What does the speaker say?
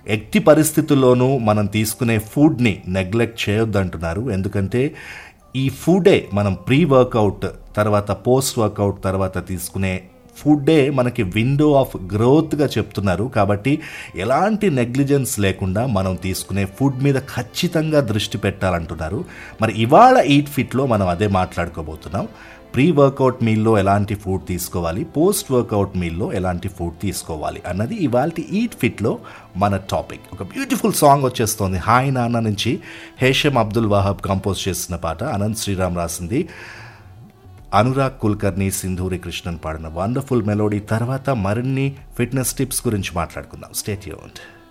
ఎట్టి పరిస్థితుల్లోనూ మనం తీసుకునే ఫుడ్ని నెగ్లెక్ట్ చేయొద్దు అంటున్నారు ఎందుకంటే ఈ ఫుడే మనం ప్రీ వర్కౌట్ తర్వాత పోస్ట్ వర్కౌట్ తర్వాత తీసుకునే ఫుడ్డే మనకి విండో ఆఫ్ గ్రోత్గా చెప్తున్నారు కాబట్టి ఎలాంటి నెగ్లిజెన్స్ లేకుండా మనం తీసుకునే ఫుడ్ మీద ఖచ్చితంగా దృష్టి పెట్టాలంటున్నారు మరి ఇవాళ ఈట్ ఫిట్లో మనం అదే మాట్లాడుకోబోతున్నాం ప్రీ వర్కౌట్ మీల్లో ఎలాంటి ఫుడ్ తీసుకోవాలి పోస్ట్ వర్కౌట్ మీల్లో ఎలాంటి ఫుడ్ తీసుకోవాలి అన్నది ఇవాళ ఈట్ ఫిట్లో మన టాపిక్ ఒక బ్యూటిఫుల్ సాంగ్ వచ్చేస్తోంది హాయ్ నాన్న నుంచి హేషం అబ్దుల్ వాహబ్ కంపోజ్ చేసిన పాట అనంత్ శ్రీరామ్ రాసింది అనురాగ్ కుల్కర్ని సింధూరి కృష్ణన్ పాడిన వండర్ఫుల్ మెలోడీ తర్వాత మరిన్ని ఫిట్నెస్ టిప్స్ గురించి మాట్లాడుకుందాం స్టేట్ యూంట్